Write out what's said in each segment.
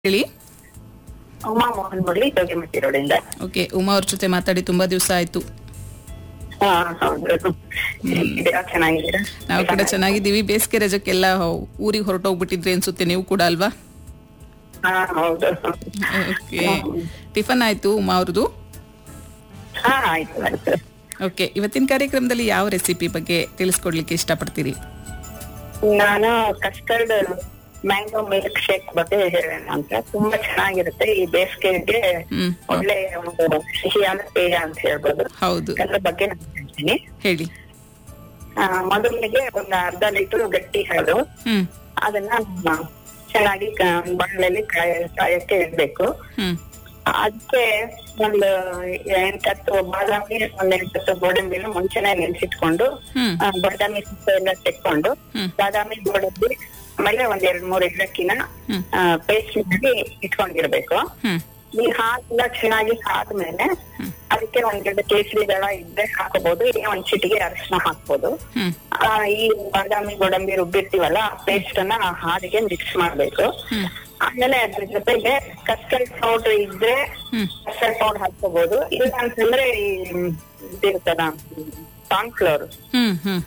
ಹೇಳಿ ಉಮಾ ಮೋಹನ್ ಮುರಳಿ ಜೋಗಿಮಟ್ಟಿ ರೋಡಿಂದ ಓಕೆ ಉಮಾ ಅವ್ರ ಜೊತೆ ಮಾತಾಡಿ ತುಂಬಾ ದಿವಸ ಆಯ್ತು ಹಾ ಹೌದು ಹೇಗಿದ್ದೀರಾ ಚೆನ್ನಾಗಿದ್ದೀರಾ ನಾವು ಕೂಡ ಚೆನ್ನಾಗಿದ್ದೀವಿ ಬೇಸಿಗೆ ರಜಕ್ಕೆಲ್ಲ ಊರಿಗೆ ಹೊರಟೋಗ್ಬಿಟ್ಟಿದ್ರಿ ಅನ್ಸುತ್ತೆ ನೀವು ಕೂಡ ಅಲ್ವಾ ಹಾ ಹೌದು ಓಕೆ ಟಿಫನ್ ಆಯ್ತು ಉಮಾ ಅವ್ರದ್ದು ಹಾ ಆಯ್ತು ಆಯ್ತು ಓಕೆ ಇವತ್ತಿನ ಕಾರ್ಯಕ್ರಮದಲ್ಲಿ ಯಾವ ರೆಸಿಪಿ ಬಗ್ಗೆ ತಿಳಿಸ್ಕೊಡ್ಲಿಕ್ಕೆ ಇಷ್ಟಪಡ್ತೀರಿ ನಾನು ಕಸ್ಟರ್ಡ್ ಮ್ಯಾಂಗೋ ಮಿಲ್ಕ್ ಶೇಕ್ ಬಗ್ಗೆ ಹೇಳೋಣ ಅಂತ ತುಂಬಾ ಚೆನ್ನಾಗಿರುತ್ತೆ ಈ ಬೇಸಿಗೆಗೆ ಹ್ಮ್ ಒಳ್ಳೆ ಒಂದು ಸಿಹಿಯಾದ ಪೇಯ ಅಂತ ಹೇಳ್ಬೋದು ಹೌದು ಅದ್ರ ಬಗ್ಗೆ ನಾನು ಹೇಳ್ತೀನಿ ಹೇಳಿ ಆ, ಮೊದಲಿಗೆ ಒಂದು ಅರ್ಧ ಲೀಟರ್ ಗಟ್ಟಿ ಹಾಲು ಹ್ಮ್ ಅದನ್ನ ಮ- ಚೆನ್ನಾಗಿ ಬಾಣಲೆಯಲ್ಲಿ ಕಾಯ ಕಾಯಕ್ಕೆ ಇಡ್ಬೇಕು ಹ್ಮ್ ಅದಕ್ಕೆ ಒಂದು ಎಂಟತ್ತು ಬಾದಾಮಿ ಒಂದ್ ಎಂಟತ್ತು ಗೋಡಂಬಿನ ಮುಂಚೆನೆ ನೆನ್ಸಿಟ್ಕೊಂಡು ಹ್ಮ್ ಆ, ಬಾದಾಮಿ ಸಿಪ್ಪೆ ಎಲ್ಲ ತೆಕ್ಕೊಂಡು ಹ್ಮ್. ಬಾದಾಮಿ ಗೋಡಂಬಿ ಆಮೇಲೆ ಒಂದ್ ಎರಡ್ ಮೂರ್ ಏಲಕ್ಕಿನ ಹ್ಮ್ ಪೇಸ್ಟ್ ಮಾಡಿ ಇಟ್ಕೊಂಡಿರ್ಬೇಕು ಹ್ಮ್ ಈ ಹಾಲೆಲ್ಲ ಚೆನ್ನಾಗಿ ಹಾದ್ಮೇಲೆ ಅದಕ್ಕೆ ಒಂದೆರಡು ಕೇಸರಿ ದಳ ಇದ್ರೆ ಹಾಕೋಬಹುದು ಇಲ್ಲ ಒಂದ್ ಚಿಟಿಗೆ ಅರಿಶಿನ ಹಾಕ್ಬೋದು ಹ್ಮ್ ಆ, ಈ ಬಾದಾಮಿ ಗೋಡಂಬಿ ರುಬ್ಬಿರ್ತೀವಲ್ಲ ಆ ಪೇಸ್ಟ್ ಅನ್ನ ಆ ಹಾಲಿಗೆ ಮಿಕ್ಸ್ ಮಾಡ್ಬೇಕು ಹ್ಮ್ ಆಮೇಲೆ ಅದ್ರ ಜೊತೆಗೆ ಕಸ್ಟರ್ಡ್ ಪೌಡರ್ ಇದ್ರೆ ಹ್ಮ್ ಕಸ್ಟರ್ಡ್ ಪೌಡರ್ ಹಾಕೋಬಹುದು ಇಲ್ಲ ಅಂತಂದ್ರೆ ಈ ಇದಿರ್ತದ ಕಾರ್ನ್ ಫ್ಲೋರ್ ಹ್ಮ್ ಹ್ಮ್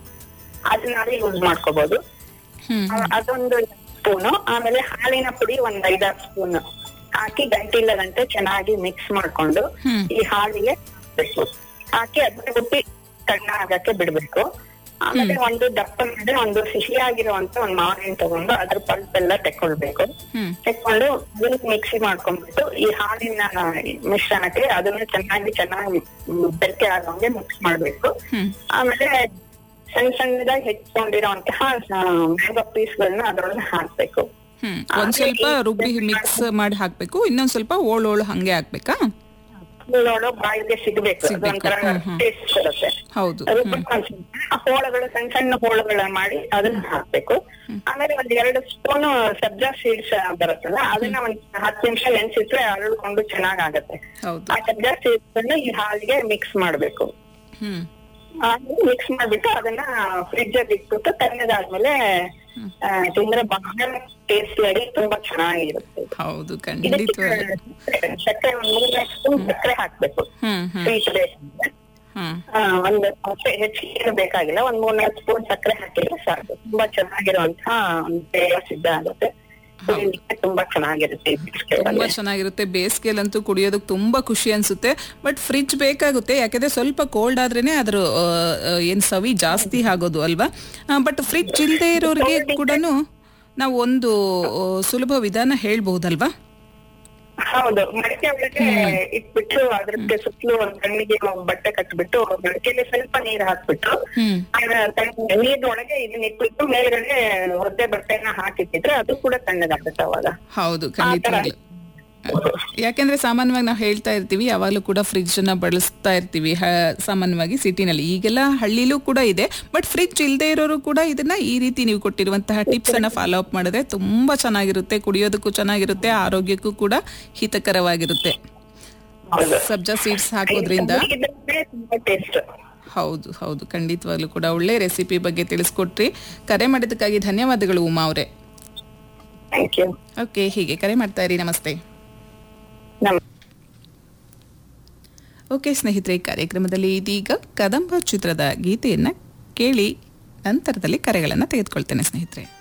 ಅದನ್ನ ಯೂಸ್ ಮಾಡ್ಕೋಬಹುದು ಹ್ಮ್ ಅದೊಂದು ಸ್ಪೂನು ಆಮೇಲೆ ಹಾಲಿನ ಪುಡಿ ಒಂದ್ ಐದಾರು ಸ್ಪೂನ್ ಹಾಕಿ ಗಂಟಿಲ್ಲ ಗಂಟೆ ಚೆನ್ನಾಗಿ ಮಿಕ್ಸ್ ಮಾಡ್ಕೊಂಡು ಹ್ಮ್. ಈ ಹಾಲಿಗೆ ಹಾಕ್ಬೇಕು. ಹಾಕಿ ಅದನ್ನ ರುಬ್ಬಿ ಸಣ್ಣ ಆಗಕ್ಕೆ ಬಿಡ್ಬೇಕು ಆಮೇಲೆ ಒಂದು ದಪ್ಪ ಅಂದ್ರೆ ಒಂದು ಸಿಹಿಯಾಗಿರುವಂತ ಒಂದು ಮಾವಿನ ತಗೊಂಡು ಅದ್ರ ಪಲ್ಪ್ ಎಲ್ಲ ತೆಕ್ಕೊಳ್ಬೇಕು ಹ್ಮ್ ತೆಕ್ಕೊಂಡು ಅದನ್ನ ಮಿಕ್ಸಿ ಮಾಡ್ಕೊಂಡ್ಬಿಟ್ಟು ಈ ಹಾಲಿನ ಮಿಶ್ರಣಕ್ಕೆ ಅದನ್ನ ಚೆನ್ನಾಗಿ ಚೆನ್ನಾಗಿ ಬೆರಕೆ ಆಗೋಂಗೆ ಮಿಕ್ಸ್ ಮಾಡ್ಬೇಕು ಹ್ಮ್ ಆಮೇಲೆ ಸಣ್ಣ ಸಣ್ಣದಾಗಿ ಹೆಚ್ಚಿಕೊಂಡಿರುವಂತಹ ಮ್ಯಾಂಗೋ ಪೀಸ್ಗಳನ್ನ ಅದ್ರೊಳಗೆ ಹಾಕ್ಬೇಕು ಹ್ಮ್ ಒಂದ್ ಸ್ವಲ್ಪ ರುಬ್ಬಿ ಮಿಕ್ಸ್ ಮಾಡಿ ಹಾಕ್ಬೇಕು ಇನ್ನೊಂದ್ ಸ್ವಲ್ಪ ಓಳ್ ಓಳು ಹಂಗೆ ಹಾಕ್ಬೇಕಾ ನೋಡೋ ಬಾಯಿಗೆ ಸಿಗ್ಬೇಕು ಸಿಗ್ಬೇಕು. ಅದೊಂಥರ ಹ್ಮ್, ಹ್ಮ್. ಟೇಸ್ಟ್ ಕೊಡುತ್ತೆ ಹೌದು ಅದು ಹ್ಮ್ ಆ ಹೋಳಗಳು ಸಣ್ಣ ಸಣ್ಣ ಹೋಳಗಳನ್ನ ಮಾಡಿ ಅದನ್ನ ಹಾಕ್ಬೇಕು ಆಮೇಲೆ ಒಂದ್ ಎರಡು ಸ್ಪೂನ್ ಸಬ್ಜಾ ಸೀಡ್ಸ್ ಬರುತ್ತಲ್ಲ ಅದನ್ನ ಒಂದ್ ಹತ್ತು ನಿಮಿಷ ನೆನ್ಸಿಟ್ರೆ ಅರಳ್ಕೊಂಡು ಚೆನ್ನಾಗ್ ಆಗತ್ತೆ ಹೌದು ಆ ಸಬ್ಜಾ ಸೀಡ್ಸ್ ಅನ್ನ ಈ ಹಾಲಿಗೆ ಮಿಕ್ಸ್ ಮಾಡ್ಬೇಕು ಹ್ಮ್ ಮಿಕ್ಸ್ ಮಾಡ್ಬಿಟ್ಟು ಅದನ್ನ ಫ್ರಿಡ್ಜ್ ಅಲ್ಲಿ ಇಟ್ಬಿಟ್ಟು ತಣ್ಣದಾದ್ಮೇಲೆ ಆ, ತಿಂದ್ರೆ ಬಹಳ ಟೇಸ್ಟಿಯಾಗಿ ತುಂಬಾ ಚೆನ್ನಾಗಿರುತ್ತೆ ಹೌದು ಇದಕ್ಕೆ ಖಂಡಿತವಾಗ್ಲು ಸಕ್ಕರೆ ಒಂದ್ ಮೂರ್ನಾಲ್ಕು ಸ್ಪೂನ್ ಸಕ್ಕರೆ ಹಾಕ್ಬೇಕು ಹ್ಮ್ ಹ್ಮ್ ಸ್ವೀಟ್ ಬೇಕಂದ್ರೆ ಹ್ಮ್ ಆ, ಒಂದು ಹೆಚ್ಚಿಗೆ ಬೇಕಾಗಿಲ್ಲ ಒಂದ್ ಮೂರ್ನಾಲ್ಕು ಸ್ಪೂನ್ ಸಕ್ಕರೆ ಹಾಕಿದ್ರೆ ಸಾಕು ತುಂಬಾ ಚೆನ್ನಾಗಿರುವಂತಹ ಒಂದು ಪೇಯ ಸಿದ್ಧ ಆಗುತ್ತೆ ಕುಡಿಲಿಕ್ಕೆ ತುಂಬಾ ಚೆನ್ನಾಗಿರುತ್ತೆ ಈ ಬೇಸಿಗೆಯಲ್ಲಿ. ತುಂಬಾ ಚೆನ್ನಾಗಿರುತ್ತೆ ಬೇಸಿಗೆಲಂತೂ ಕುಡಿಯೋದಕ್ಕೆ ತುಂಬಾ ಖುಷಿ ಅನ್ಸುತ್ತೆ ಬಟ್ ಫ್ರಿಡ್ಜ್ ಬೇಕಾಗುತ್ತೆ ಯಾಕಂದ್ರೆ ಸ್ವಲ್ಪ ಕೋಲ್ಡ್ ಆದ್ರೇನೆ ಅದ್ರ ಆ, ಆ, ಏನ್ ಸವಿ ಜಾಸ್ತಿ ಆಗೋದು ಅಲ್ವಾ ಬಟ್ ಫ್ರಿಡ್ಜ್ ಇಲ್ಲದೆ ಇರೋರಿಗೆ ಕೂಡ ನಾವು ಒಂದು ಆ, ಸುಲಭ ವಿಧಾನ ಹೇಳ್ಬಹುದಲ್ವಾ ಹೌದು ಮಡಿಕೆ ಒಳಗೆ ಇಟ್ಬಿಟ್ಟು ಅದ್ರಕ್ಕೆ ಸುತ್ತಲೂ ಒಂದ್ ಕಣ್ಣಿಗೆ ಒಂದ್ ಬಟ್ಟೆ ಕಟ್ಬಿಟ್ಟು ಮಡಿಕೆಲಿ ಸ್ವಲ್ಪ ನೀರ್ ಹಾಕ್ಬಿಟ್ಟು ಹ್ಮ್ ನೀರಿನೊಳಗೆ ಇದನ್ನ ಇಟ್ಬಿಟ್ಟು ಮೇಲ್ಗಡೆ ಒದ್ದೆ ಬಟ್ಟೆನ ಹಾಕಿಟ್ಟಿದ್ರೆ ಅದು ಕೂಡ ತಣ್ಣಗಾಗುತ್ತೆ ಅವಾಗ ಹೌದು ಖಂಡಿತವಾಗ್ಲು ಯಾಕೆಂದ್ರೆ ಸಾಮಾನ್ಯವಾಗಿ ನಾವು ಹೇಳ್ತಾ ಇರ್ತೀವಿ ಯಾವಾಗಲೂ ಕೂಡ ಫ್ರಿಡ್ಜ್ ನ ಬಳಸ್ತಾ ಇರ್ತೀವಿ ಹ- ಸಾಮಾನ್ಯವಾಗಿ ಸಿಟಿನಲ್ಲಿ ಈಗೆಲ್ಲ ಹಳ್ಳಿಲೂ ಕೂಡ ಇದೆ ಬಟ್ ಫ್ರಿಡ್ಜ್ ಇಲ್ಲದೆ ಇರೋರು ಕೂಡ ಇದನ್ನ ಈ ರೀತಿ ನೀವು ಕೊಟ್ಟಿರುವಂತಹ ಟಿಪ್ಸ್ ಅನ್ನ ಫಾಲೋ ಅಪ್ ಮಾಡಿದ್ರೆ ತುಂಬಾ ಚೆನ್ನಾಗಿರುತ್ತೆ ಕುಡಿಯೋದಕ್ಕೂ ಚೆನ್ನಾಗಿರುತ್ತೆ ಆರೋಗ್ಯಕ್ಕೂ ಕೂಡ ಹಿತಕರವಾಗಿರುತ್ತೆ ಹೌದು ಸಬ್ಜಾ ಸೀಡ್ಸ್ ಹಾಕೋದ್ರಿಂದ ಇದ್ರೆ ತುಂಬಾ ಟೇಸ್ಟ್ ಹೌದು ಹೌದು ಖಂಡಿತವಾಗ್ಲೂ ಕೂಡ ಒಳ್ಳೆ ರೆಸಿಪಿ ಬಗ್ಗೆ ತಿಳಿಸ್ಕೊಟ್ರಿ ಕರೆ ಮಾಡಿದ್ದಕ್ಕಾಗಿ ಧನ್ಯವಾದಗಳು ಉಮಾ ಅವರೇ ಥ್ಯಾಂಕ್ ಯು ಓಕೆ ಹೀಗೆ ಕರೆ ಮಾಡ್ತಾ ಇರಿ ನಮಸ್ತೆ ನಮ್ ಓಕೆ ಸ್ನೇಹಿತರೆ ಕಾರ್ಯಕ್ರಮದಲ್ಲಿ ಇದೀಗ ಕದಂಬ ಚಿತ್ರದ ಗೀತೆಯನ್ನ ಕೇಳಿ ನಂತರದಲ್ಲಿ ಕರೆಗಳನ್ನು ತೆಗೆದುಕೊಳ್ತೇನೆ ಸ್ನೇಹಿತರೆ